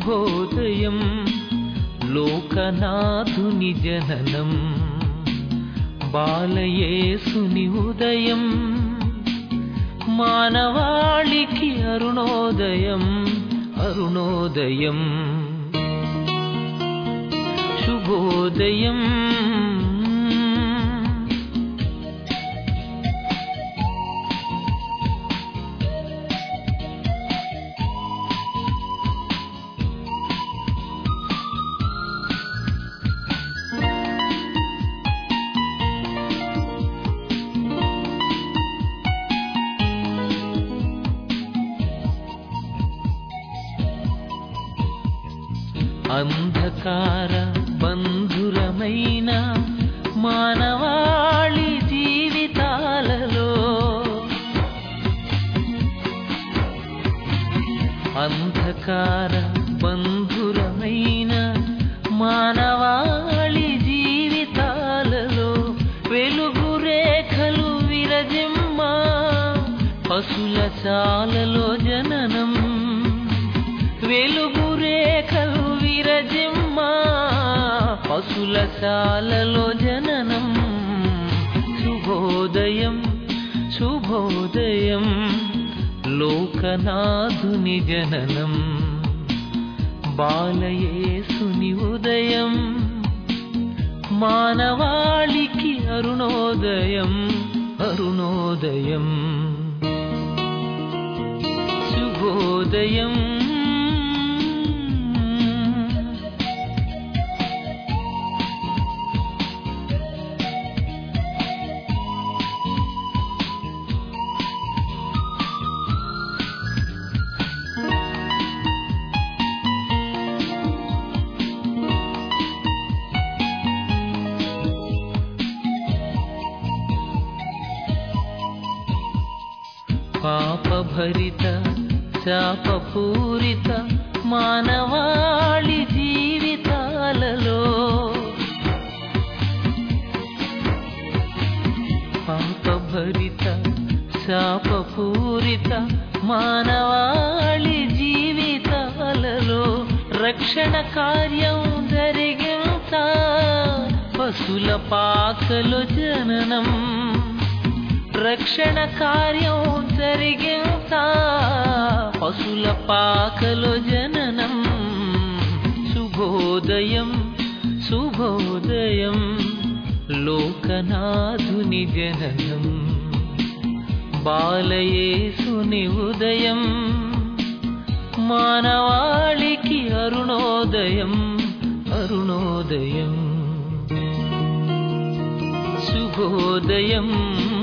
శుభోదయం లోకనాథుని జననం బాలయేసుని ఉదయం మానవాళికి అరుణోదయం అరుణోదయం శుభోదయం అంధకార బంధురమైన మానవాళి జీవితాలలో అంధకార బంధురమైన మానవాళి జీవితాలలో వెలుగు రేఖలు విరజిమ్మ పశుల చాలలో జననం వెలుగు రేఖలు విరజిమ్మ పశుల చాలలో జననం శుభోదయం శుభోదయం లోకనాథుని జననం బాలయేసుని ఉదయం మానవాళికి అరుణోదయం అరుణోదయం శుభోదయం పాపభరిత శాపపూరిత మానవాళి జీవితాలలో పాపభరిత శాపపూరిత మానవాళి జీవితాలలో రక్షణ కార్యం జరిగింత పశుల పాకలు జననం రక్షణ కార్యం జరిగింత పశుల పాకలు జననం శుభోదయం శుభోదయం లోకనాథుని జననం బాలయేసుని ఉదయం మానవాళికి అరుణోదయం అరుణోదయం శుభోదయం